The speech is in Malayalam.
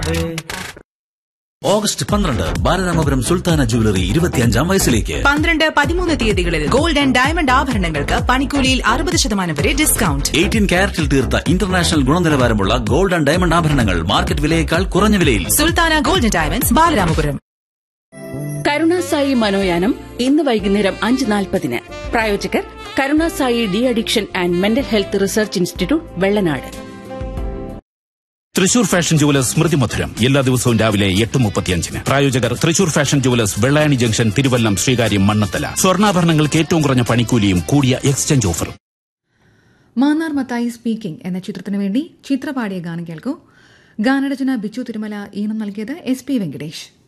നിലാവേ ഓഗസ്റ്റ് പന്ത്രണ്ട് ബാലരാമപുരം സുൽത്താന ജുവലറി ഇരുപത്തിയഞ്ചാം വയസ്സിലേക്ക് പന്ത്രണ്ട് പതിമൂന്ന് തീയതികളിൽ ഗോൾഡ് ആൻഡ് ഡയമണ്ട് ആഭരണങ്ങൾക്ക് പണിക്കൂലിയിൽ അറുപത് ശതമാനം വരെ ഡിസ്കൗണ്ട് എയ്റ്റീൻ ക്യാരറ്റിൽ തീർത്ത ഇന്റർനാഷണൽ ഗുണനിലവാരമുള്ള ഗോൾഡ് ആൻഡ് ഡയമണ്ട് ആഭരണങ്ങൾ മാർക്കറ്റ് വിലയേക്കാൾ കുറഞ്ഞ വിലയിൽ Sultana gold and diamonds Balaramapuram Karunasai Manoyanam ഇന്ന് വൈകുന്നേരം അഞ്ച് നാൽപ്പതിന് പ്രായോജകർ Karunasai de addiction and mental health research institute Vellanad Thrissur fashion jewellers Smrithi Madhuram എല്ലാ ദിവസവും രാവിലെ എട്ട് മുപ്പത്തിയഞ്ചിന് പ്രായോജകർ Thrissur fashion jewellers Vellayani junction Thiruvallam Sreekaryam Mannathala സ്വർണ്ണാഭരണങ്ങൾക്ക് ഏറ്റവും കുറഞ്ഞ പണിക്കൂലിയും കൂടിയ എക്സ്ചേഞ്ച് ഓഫറും മാന്നാർ മത്തായി സ്പീക്കിംഗ് എന്ന ചിത്രത്തിനു വേണ്ടി ചിത്രപാടിയ ഗാനം കേൾക്കൂ ഗാനരചന ബിച്ചു തിരുമല ഈണം നൽകിയത് എസ് പി വെങ്കടേഷ്